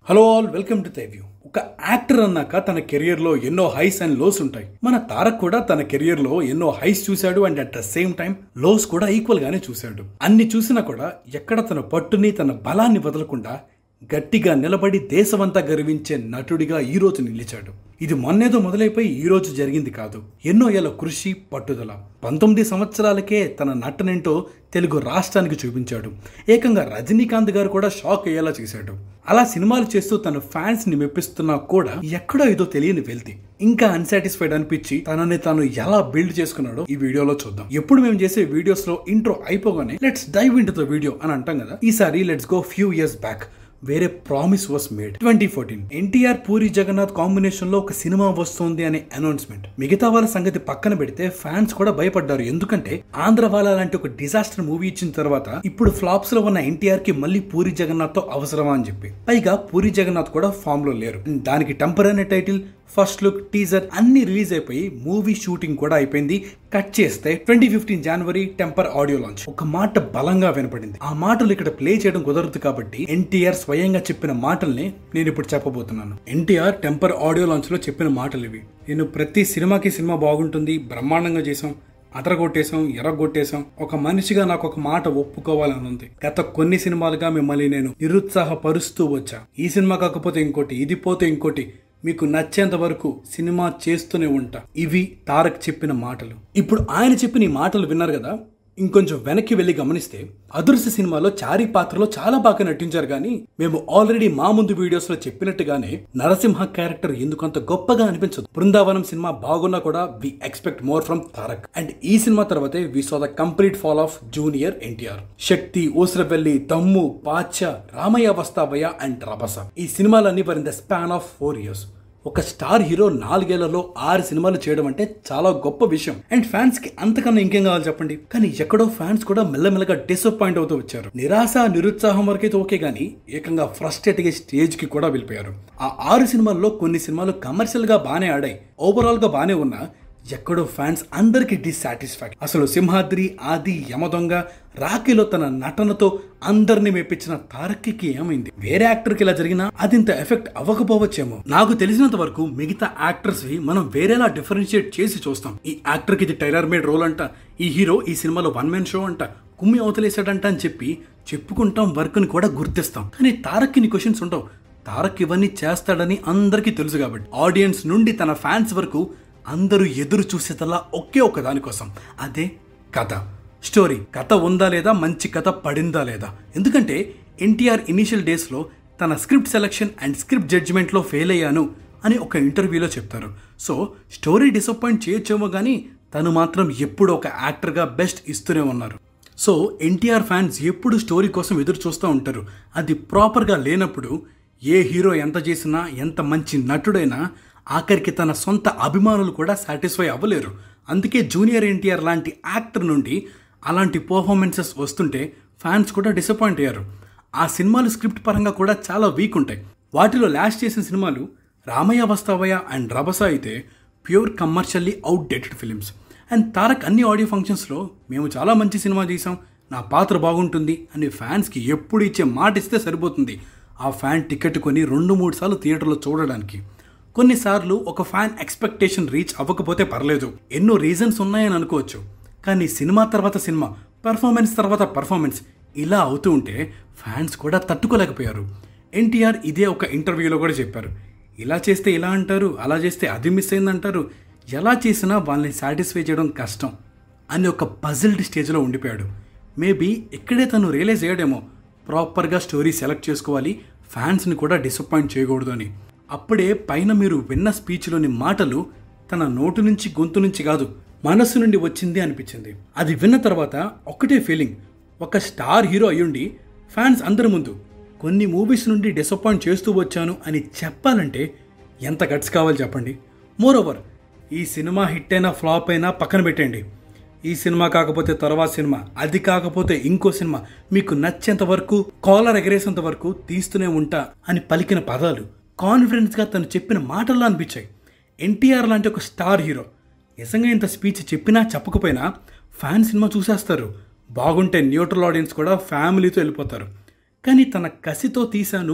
Hello all welcome to view ఒక actor అన్నాక తన కెరియర్ లో ఎన్నో హైస్ అండ్ లోస్ ఉంటాయి మన తారక్ కూడా తన కెరియర్ లో ఎన్నో హైస్ చూశాడు and at the same time lows కూడా ఈక్వల్ గానే చూశాడు అన్ని చూసినా కూడా ఎక్కడ తన పట్టుని తన బలాన్ని వదలకుండా గట్టిగా నిలబడి దేశమంతా గర్వించే నటుడిగా ఈ రోజు నిలిచాడు ఇది మొన్నేదో మొదలైపోయి ఈ రోజు జరిగింది కాదు ఎన్నో ఏళ్ళ కృషి పట్టుదల పంతొమ్మిది సంవత్సరాలకే తన నటనేంటో తెలుగు రాష్ట్రానికి చూపించాడు ఏకంగా రజనీకాంత్ గారు కూడా షాక్ అయ్యేలా చేశాడు అలా సినిమాలు చేస్తూ తన ఫ్యాన్స్ ని మెప్పిస్తున్నా కూడా ఎక్కడో ఏదో తెలియని వెళ్తి ఇంకా అన్సాటిస్ఫైడ్ అనిపించి తనని తాను ఎలా బిల్డ్ చేసుకున్నాడో ఈ వీడియోలో చూద్దాం ఎప్పుడు మేము చేసే వీడియోస్ లో ఇంట్రో అయిపోగానే let's dive in the video అని అంటాం కదా ఈసారి let's go few years back వేరే promise was made twenty fourteen NTR Puri Jagannath combination లో ఒక సినిమా వస్తుంది అనే అనౌన్స్మెంట్ మిగతా వాళ్ళ సంగతి పక్కన పెడితే ఫ్యాన్స్ కూడా భయపడ్డారు ఎందుకంటే ఆంధ్ర వాళ్ళ లాంటి ఒక డిజాస్టర్ మూవీ ఇచ్చిన తర్వాత ఇప్పుడు ఫ్లాప్స్ లో ఉన్న ఎన్టీఆర్ కి మళ్ళీ పూరి జగన్నాథ్ తో అవసరమా అని చెప్పి పైగా పూరి జగన్నాథ్ కూడా ఫామ్ లో లేరు దానికి Temper title first look teaser అన్ని రిలీజ్ అయిపోయి మూవీ షూటింగ్ కూడా అయిపోయింది కట్ చేస్తే ట్వంటీ ఫిఫ్టీన్ జనవరి టెంపర్ ఆడియో లాంచ్ ఒక మాట బలంగా వినపడింది ఆ మాటలు ఇక్కడ ప్లే చేయడం కుదరదు కాబట్టి ఎన్టీఆర్ స్వయంగా చెప్పిన మాటల్ని నేను ఇప్పుడు చెప్పబోతున్నాను ఎన్టీఆర్ టెంపర్ ఆడియో లాంచ్ లో చెప్పిన మాటలు ఇవి నేను ప్రతి సినిమాకి సినిమా బాగుంటుంది బ్రహ్మాండంగా చేసాం అదరగొట్టేశాం ఎర్రగొట్టేశాం ఒక మనిషిగా నాకు ఒక మాట ఒప్పుకోవాలని ఉంది గత కొన్ని సినిమాలుగా మిమ్మల్ని నేను నిరుత్సాహపరుస్తూ వచ్చా ఈ సినిమా కాకపోతే ఇంకోటి ఇది పోతే ఇంకోటి మీకు నచ్చేంత వరకు సినిమా చేస్తూనే ఉంటా ఇవి తారక్ చెప్పిన మాటలు ఇప్పుడు ఆయన చెప్పిన ఈ మాటలు విన్నారు కదా ఇంకొంచెం వెనక్కి వెళ్ళి గమనిస్తే అదృశ్య సినిమాలో చారీ పాత్రలో చాలా బాగా నటించారు కానీ మేము ఆల్రెడీ మా ముందు వీడియోస్ లో చెప్పినట్టుగానే నరసింహ క్యారెక్టర్ ఎందుకంత గొప్పగా అనిపించదు బృందావనం సినిమా బాగున్నా కూడా we expect more from Tarak and ఈ సినిమా తర్వాతే we saw the complete fall of junior NTR Shakti Oosaravelli Dammu Baadshah Ramayya Vasthavayya and Rabhasa ఈ సినిమాలన్నీ were in the span of four years ఒక స్టార్ హీరో నాలుగేళ్లలో ఆరు సినిమాలు చేయడం అంటే చాలా గొప్ప విషయం అండ్ ఫ్యాన్స్ కి అంతకన్నా ఇంకేం కావాలి చెప్పండి కానీ ఎక్కడో ఫ్యాన్స్ కూడా మెల్లమెల్లగా డిసప్పాయింట్ అవుతూ వచ్చారు నిరాశ నిరుత్సాహం వరకైతే ఓకే గానీ ఏకంగా ఫ్రస్ట్రేట్ అయ్యే స్టేజ్ కి కూడా వెళ్ళిపోయారు ఆ ఆరు సినిమాల్లో కొన్ని సినిమాలు కమర్షియల్ గా బానే ఆడాయి ఓవరాల్ గా బానే ఉన్నా ఎక్కడో ఫ్యాన్స్ అందరికి డిస్సాటిస్ఫాక్ట్ అసలు సింహాద్రి ఆది యమదొంగ రాఖీలో తన నటనతో అందరిని మెప్పించిన తారక్కి ఏమైంది వేరే యాక్టర్ కి ఇలా జరిగినా అదింత ఎఫెక్ట్ అవ్వకపోవచ్చేమో నాకు తెలిసినంత వరకు మిగతా యాక్టర్స్ వి మనం వేరేలా డిఫరెన్షియేట్ చేసి చూస్తాం ఈ యాక్టర్ కి ఇది టైలర్ మేడ్ రోల్ అంట ఈ హీరో ఈ సినిమాలో వన్ మ్యాన్ షో అంట కుమ్మి అవతలేసాడంట అని చెప్పి చెప్పుకుంటాం వర్క్ ని కూడా గుర్తిస్తాం కానీ తారక్కి నీ క్వశ్చన్స్ ఉండవు తారక్ ఇవన్నీ చేస్తాడని అందరికీ తెలుసు కాబట్టి ఆడియన్స్ నుండి తన ఫ్యాన్స్ వరకు అందరూ ఎదురు చూసేదల్లా ఒకే ఒక దానికోసం అదే కథ స్టోరీ కథ ఉందా లేదా మంచి కథ పడిందా లేదా ఎందుకంటే ఎన్టీఆర్ ఇనీషియల్ డేస్లో తన స్క్రిప్ట్ సెలెక్షన్ అండ్ స్క్రిప్ట్ జడ్జిమెంట్లో ఫెయిల్ అయ్యాను అని ఒక ఇంటర్వ్యూలో చెప్తారు సో స్టోరీ డిసప్పాయింట్ చేయొచ్చేమో కానీ తను మాత్రం ఎప్పుడు ఒక యాక్టర్గా బెస్ట్ ఇస్తూనే ఉన్నారు సో ఎన్టీఆర్ ఫ్యాన్స్ ఎప్పుడు స్టోరీ కోసం ఎదురు చూస్తూ ఉంటారు అది ప్రాపర్గా లేనప్పుడు ఏ హీరో ఎంత చేసినా ఎంత మంచి నటుడైనా ఆఖరికి తన సొంత అభిమానులు కూడా సాటిస్ఫై అవ్వలేరు అందుకే జూనియర్ ఎన్టీఆర్ లాంటి యాక్టర్ నుండి అలాంటి పర్ఫార్మెన్సెస్ వస్తుంటే ఫ్యాన్స్ కూడా డిసప్పాయింట్ అయ్యారు ఆ సినిమాలు స్క్రిప్ట్ పరంగా కూడా చాలా వీక్ ఉంటాయి వాటిలో లాస్ట్ చేసిన సినిమాలు రామయ్య వస్తావయ్య అండ్ రభస అయితే pure commercially outdated films and Tarak అన్ని ఆడియో ఫంక్షన్స్లో మేము చాలా మంచి సినిమా తీసాం నా పాత్ర బాగుంటుంది అని ఫ్యాన్స్కి ఎప్పుడు ఇచ్చే మాట ఇస్తే సరిపోతుంది ఆ ఫ్యాన్ టికెట్ కొని రెండు మూడు సార్లు థియేటర్లో చూడడానికి కొన్నిసార్లు ఒక ఫ్యాన్ ఎక్స్పెక్టేషన్ రీచ్ అవ్వకపోతే పర్లేదు ఎన్నో రీజన్స్ ఉన్నాయని అనుకోవచ్చు కానీ సినిమా తర్వాత సినిమా పర్ఫార్మెన్స్ తర్వాత పర్ఫార్మెన్స్ ఇలా అవుతూ ఉంటే ఫ్యాన్స్ కూడా తట్టుకోలేకపోయారు ఎన్టీఆర్ ఇదే ఒక ఇంటర్వ్యూలో కూడా చెప్పారు ఇలా చేస్తే ఇలా అంటారు అలా చేస్తే అది మిస్ అయిందంటారు ఎలా చేసినా వాళ్ళని సాటిస్ఫై చేయడం కష్టం అని ఒక పజిల్డ్ స్టేజ్లో ఉండిపోయాడు మేబీ ఇక్కడే తను రియలైజ్ అయ్యాడేమో ప్రాపర్గా స్టోరీ సెలెక్ట్ చేసుకోవాలి ఫ్యాన్స్ని కూడా డిసప్పాయింట్ చేయకూడదు అని అప్పుడే పైన మీరు విన్న స్పీచ్లోని మాటలు తన నోటు నుంచి గొంతు నుంచి కాదు మనస్సు నుండి వచ్చింది అనిపించింది అది విన్న తర్వాత ఒకటే ఫీలింగ్ ఒక స్టార్ హీరో అయ్యుండి ఫ్యాన్స్ అందరి ముందు కొన్ని మూవీస్ నుండి డిసప్పాయింట్ చేస్తూ వచ్చాను అని చెప్పాలంటే ఎంత గట్స్ కావాలి చెప్పండి మోర్ ఓవర్ ఈ సినిమా హిట్ అయినా ఫ్లాప్ అయినా పక్కన పెట్టండి ఈ సినిమా కాకపోతే తర్వాత సినిమా అది కాకపోతే ఇంకో సినిమా మీకు నచ్చేంత వరకు కాలర్ ఎగరేసేంత వరకు తీస్తూనే ఉంటా అని పలికిన పదాలు కాన్ఫిడెన్స్గా తను చెప్పిన మాటల్లో అనిపించాయి ఎన్టీఆర్ లాంటి ఒక స్టార్ హీరో నిజంగా ఇంత స్పీచ్ చెప్పినా చెప్పకపోయినా ఫ్యాన్ సినిమా చూసేస్తారు బాగుంటే న్యూట్రల్ ఆడియన్స్ కూడా ఫ్యామిలీతో వెళ్ళిపోతారు కానీ తన కసితో తీశాను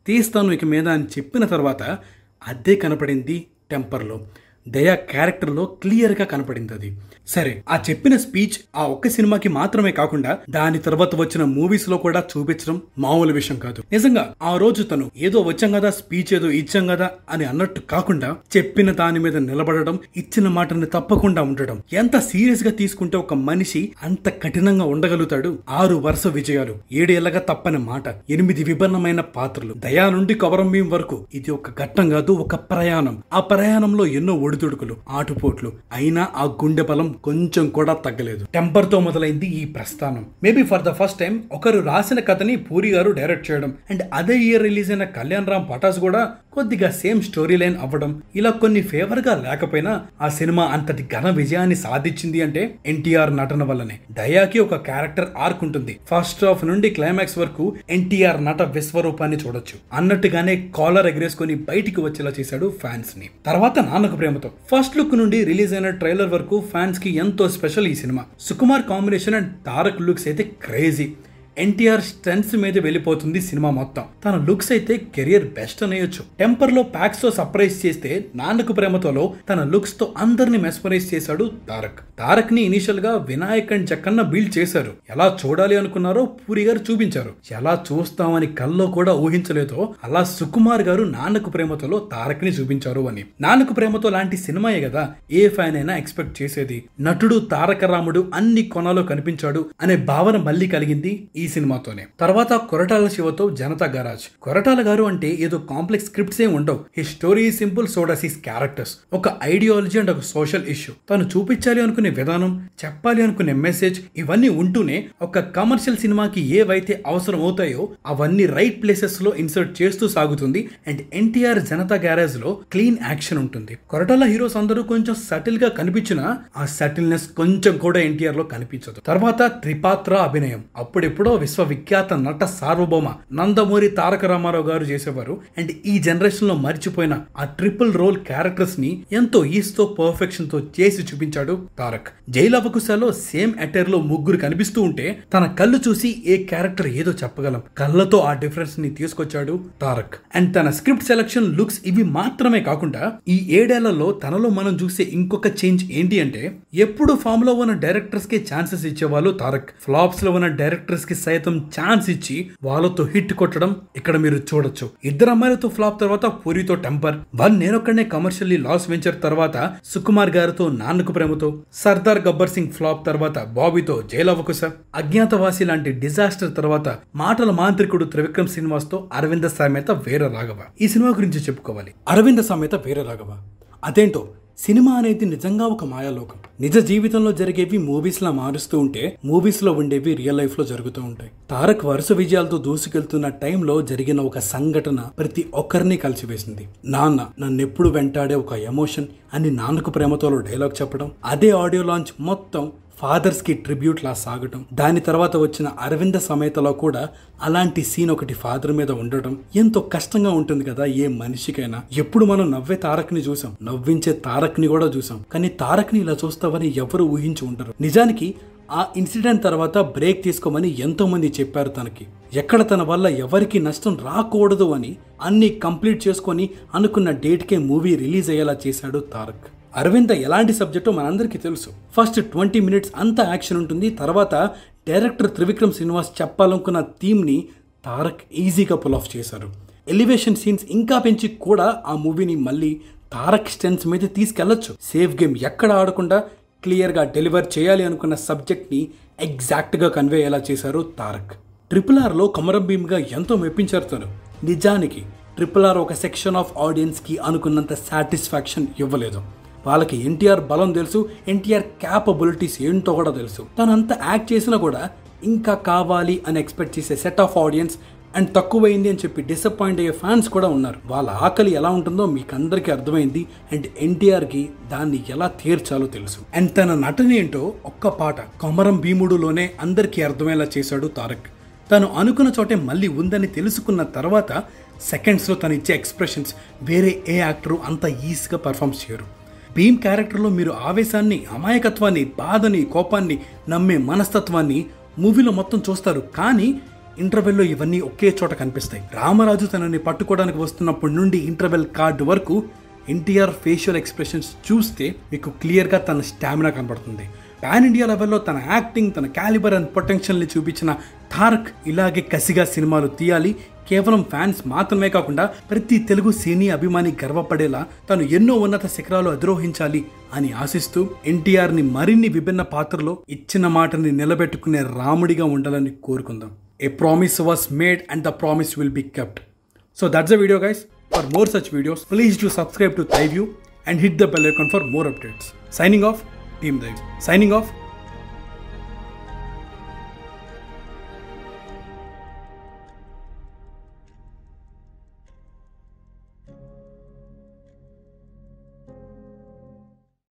తీస్తాను ఇక మీద అని చెప్పిన తర్వాత అదే కనపడింది టెంపర్లో దయా క్యారెక్టర్లో క్లియర్గా కనపడింది అది సరే ఆ చెప్పిన స్పీచ్ ఆ ఒక్క సినిమాకి మాత్రమే కాకుండా దాని తర్వాత వచ్చిన మూవీస్ లో కూడా చూపించడం మామూలు విషయం కాదు నిజంగా ఆ రోజు తను ఏదో వచ్చాం కదా స్పీచ్ ఏదో ఇచ్చాం కదా అని అన్నట్టు కాకుండా చెప్పిన దాని మీద నిలబడడం ఇచ్చిన మాటని తప్పకుండా ఉండడం ఎంత సీరియస్ గా తీసుకుంటే ఒక మనిషి అంత కఠినంగా ఉండగలుగుతాడు ఆరు వరుస విజయాలు ఏడేళ్లగా తప్పని మాట ఎనిమిది విభిన్నమైన పాత్రలు దయా నుండి కవరం భీం వరకు ఇది ఒక ఘట్టం కాదు ఒక ప్రయాణం ఆ ప్రయాణంలో ఎన్నో ఒడిదుడుకులు ఆటుపోట్లు అయినా ఆ గుండె బలం కొంచెం కూడా తగ్గలేదు టెంపర్ తో మొదలైంది ఈ ప్రస్థానం maybe for the first time ఒకరు రాసిన కథని పూరి గారు డైరెక్ట్ చేయడం అండ్ అదే ఇయర్ రిలీజ్ అయిన కళ్యాణ్ రామ్ పటాస్ కూడా కొద్దిగా సేమ్ స్టోరీ లైన్ అవ్వడం ఇలా కొన్ని ఫేవర్ గా లేకపోయినా ఆ సినిమా అంతటి ఘన విజయాన్ని సాధించింది అంటే ఎన్టీఆర్ నటన వల్లనే దయాకి ఒక క్యారెక్టర్ ఆర్క్ ఉంటుంది ఫస్ట్ హాఫ్ నుండి క్లైమాక్స్ వరకు ఎన్టీఆర్ నట విశ్వరూపాన్ని చూడొచ్చు అన్నట్టుగానే కాలర్ ఎగరేసుకొని బయటికి వచ్చేలా చేశాడు ఫ్యాన్స్ ని తర్వాత నాన్నకు ప్రేమతో ఫస్ట్ లుక్ నుండి రిలీజ్ అయిన ట్రైలర్ వరకు ఫ్యాన్స్ కి ఎంతో స్పెషల్ ఈ సినిమా Sukumar combination and Tarak looks అయితే క్రేజీ ఎన్టీఆర్ స్ట్రెంత్స్ మీద వెళ్ళిపోతుంది సినిమా మొత్తం తన లుక్స్ అయితే కెరియర్ బెస్ట్ అనేయొచ్చు టెంపర్ లో ప్యాక్స్ తో సర్ప్రైజ్ చేస్తే నాన్నకు ప్రేమతోలో తన లుక్స్ తో అందరిని మెస్పరైజ్ చేశాడు తారక్ తారక్ ని ఇనిషియల్ గా వినాయక్ అండ్ జక్కన్న బిల్డ్ చేశారు ఎలా చూడాలి అనుకున్నారో పూరి గారు చూపించారు ఎలా చూస్తామని కల్లో కూడా ఊహించలేదో అలా సుకుమార్ గారు నాన్నకు ప్రేమతోలో తారక్ ని చూపించారు అని నాన్నకు ప్రేమతో లాంటి సినిమాయే కదా ఏ ఫ్యాన్ అయినా ఎక్స్పెక్ట్ చేసేది నటుడు తారక రాముడు అన్ని కొనాలో కనిపించాడు అనే భావన మళ్ళీ కలిగింది ఈ సినిమాతోనే తర్వాత కొరటాల శివతో జనతా గరాజ్ కొరటాల గారు అంటే ఏదో కాంప్లెక్స్ స్క్రిప్ట్స్ ఏం ఉండవు he story simple so does his characters ఒక ఐడియాలజీ అండ్ ఒక సోషల్ ఇష్యూ తను చూపించాలి అనుకునే విధానం చెప్పాలి అనుకునే మెసేజ్ ఇవన్నీ ఉంటూనే ఒక కమర్షియల్ సినిమాకి ఏవైతే అవసరం అవుతాయో అవన్నీ రైట్ ప్లేసెస్ లో ఇన్సర్ట్ చేస్తూ సాగుతుంది అండ్ ఎన్టీఆర్ జనతా గ్యారేజ్ లో క్లీన్ యాక్షన్ ఉంటుంది కొరటాల హీరోస్ అందరూ కొంచెం సటిల్ గా కనిపించినా ఆ సటిల్నెస్ కొంచెం కూడా ఎన్టీఆర్ లో కనిపించదు తర్వాత త్రిపాత్ర అభినయం అప్పుడెప్పుడో విశ్వవిఖ్యాత నట సార్వభౌమ నందమూరి తారక రామారావు గారు చేసేవారు అండ్ ఈ జనరేషన్ లో మర్చిపోయిన ఆ ట్రిపుల్ రోల్ క్యారెక్టర్స్ ని ఎంతో ఈజ్ తో పర్ఫెక్షన్ తో చేసి చూపించాడు తారక్ జైలవకుశలో సేమ్ అటైర్ లో ముగ్గురు కనిపిస్తూ ఉంటే తన కళ్ళు చూసి ఏ క్యారెక్టర్ ఏదో చెప్పగలం కళ్ళతో ఆ డిఫరెన్స్ ని తీసుకొచ్చాడు తారక్ అండ్ తన స్క్రిప్ట్ సెలక్షన్ లుక్స్ ఇవి మాత్రమే కాకుండా ఈ ఏడేళ్లలో తనలో మనం చూసే ఇంకొక చేంజ్ ఏంటి అంటే ఎప్పుడు ఫామ్ లో ఉన్న డైరెక్టర్స్ కి ఛాన్సెస్ ఇచ్చేవాళ్ళు తారక్ ఫ్లాప్స్ లో ఉన్న డైరెక్టర్స్ కి సైతం ఛాన్స్ ఇచ్చి వాళ్ళతో హిట్ కొట్టడం ఇక్కడ మీరు చూడొచ్చు ఇద్దరు అమ్మాయిలతో ఫ్లాప్ తర్వాత పూరితో Temper one Nenokkadine commercially loss venture తర్వాత సుకుమార్ గారితో నాన్నకు ప్రేమతో సర్దార్ గబ్బర్ సింగ్ ఫ్లాప్ తర్వాత బాబీతో జైలవకుశ అజ్ఞాతవాసి లాంటి డిజాస్టర్ తర్వాత మాటల మాంత్రికుడు త్రివిక్రమ్ శ్రీనివాస్ తో అరవింద సమేత వీర రాఘవ ఈ సినిమా గురించి చెప్పుకోవాలి అరవింద సమేత వీర రాఘవ అదేంటో సినిమా అనేది నిజంగా ఒక మాయాలోకం నిజ జీవితంలో జరిగేవి మూవీస్ లా మారుస్తూ ఉంటే మూవీస్ లో ఉండేవి రియల్ లైఫ్ లో జరుగుతూ ఉంటాయి తారక్ వరుస విజయాలతో దూసుకెళ్తున్న టైంలో జరిగిన ఒక సంఘటన ప్రతి ఒక్కరిని కలిసివేసింది నాన్న నన్నెప్పుడు వెంటాడే ఒక ఎమోషన్ అని నాన్నకు ప్రేమతో డైలాగ్ చెప్పడం అదే ఆడియో లాంచ్ మొత్తం ఫాదర్స్ కి ట్రిబ్యూట్ లా సాగటం దాని తర్వాత వచ్చిన అరవింద సమేతలో కూడా అలాంటి సీన్ ఒకటి ఫాదర్ మీద ఉండటం ఎంతో కష్టంగా ఉంటుంది కదా ఏ మనిషికైనా ఎప్పుడు మనం నవ్వే తారక్ని చూసాం నవ్వించే తారక్ని కూడా చూసాం కానీ తారక్ని ఇలా చూస్తావని ఎవరు ఊహించి ఉండరు నిజానికి ఆ ఇన్సిడెంట్ తర్వాత బ్రేక్ తీసుకోమని ఎంతో మంది చెప్పారు తనకి ఎక్కడ తన వల్ల ఎవరికి నష్టం రాకూడదు అని అన్ని కంప్లీట్ చేసుకొని అనుకున్న డేట్కే మూవీ రిలీజ్ అయ్యేలా చేశాడు తారక్ అరవింద ఎలాంటి సబ్జెక్టో మనందరికీ తెలుసు ఫస్ట్ ట్వంటీ మినిట్స్ అంతా యాక్షన్ ఉంటుంది తర్వాత డైరెక్టర్ త్రివిక్రమ్ శ్రీనివాస్ చెప్పాలనుకున్న థీమ్ని తారక్ ఈజీగా పుల్ ఆఫ్ చేశారు ఎలివేషన్ సీన్స్ ఇంకా పెంచి కూడా ఆ మూవీని మళ్ళీ తారక్ స్టెన్స్ మీద తీసుకెళ్లొచ్చు సేఫ్ గేమ్ ఎక్కడ ఆడకుండా క్లియర్గా డెలివర్ చేయాలి అనుకున్న సబ్జెక్ట్ని ఎగ్జాక్ట్గా కన్వే అయ్యేలా చేశారు తారక్ ట్రిపుల్ ఆర్లో కమరం భీమ్గా ఎంతో మెప్పించారు తను నిజానికి ట్రిపుల్ ఆర్ ఒక సెక్షన్ ఆఫ్ ఆడియన్స్కి అనుకున్నంత సాటిస్ఫాక్షన్ ఇవ్వలేదు వాళ్ళకి ఎన్టీఆర్ బలం తెలుసు ఎన్టీఆర్ క్యాపబిలిటీస్ ఏంటో కూడా తెలుసు తను అంత యాక్ట్ చేసినా కూడా ఇంకా కావాలి అని ఎక్స్పెక్ట్ చేసే సెట్ ఆఫ్ ఆడియన్స్ అండ్ తక్కువైంది అని చెప్పి డిసప్పాయింట్ అయ్యే ఫ్యాన్స్ కూడా ఉన్నారు వాళ్ళ ఆకలి ఎలా ఉంటుందో మీకు అందరికీ అర్థమైంది అండ్ ఎన్టీఆర్కి దాన్ని ఎలా తీర్చాలో తెలుసు అండ్ తన నటన ఏంటో ఒక్క పాట కొమరం భీముడులోనే అందరికీ అర్థమయ్యేలా చేశాడు తారక్ తను అనుకున్న చోటే మళ్ళీ ఉందని తెలుసుకున్న తర్వాత సెకండ్స్లో తను ఇచ్చే ఎక్స్ప్రెషన్స్ వేరే ఏ యాక్టరు అంత ఈజీగా పర్ఫామ్ చేయరు భీమ్ క్యారెక్టర్లో మీరు ఆవేశాన్ని అమాయకత్వాన్ని బాధని కోపాన్ని నమ్మే మనస్తత్వాన్ని మూవీలో మొత్తం చూస్తారు కానీ ఇంటర్వెల్లో ఇవన్నీ ఒకే చోట కనిపిస్తాయి రామరాజు తనని పట్టుకోవడానికి వస్తున్నప్పటి నుండి ఇంటర్వెల్ కార్డు వరకు ఎన్టీఆర్ ఫేషియల్ ఎక్స్ప్రెషన్స్ చూస్తే మీకు క్లియర్గా తన స్టామినా కనబడుతుంది పాన్ ఇండియా లెవెల్లో తన యాక్టింగ్ తన క్యాలిబర్ అండ్ పొటెన్షియల్ని చూపించిన తారక్ ఇలాగే కసిగా సినిమాలు తీయాలి కేవలం ఫ్యాన్స్ మాత్రమే కాకుండా ప్రతి తెలుగు సినీ అభిమాని గర్వపడేలా తను ఎన్నో ఉన్నత శిఖరాలు అధిరోహించాలి అని ఆశిస్తూ ఎన్టీఆర్ ని మరిన్ని విభిన్న పాత్రలో ఇచ్చిన మాటని నిలబెట్టుకునే రాముడిగా ఉండాలని కోరుకుందాం a promise was made and the promise will be kept so that's a video guys for more such videos please to subscribe to Thyview and hit the bell icon for more updates. Signing off, Team Dave. Signing off,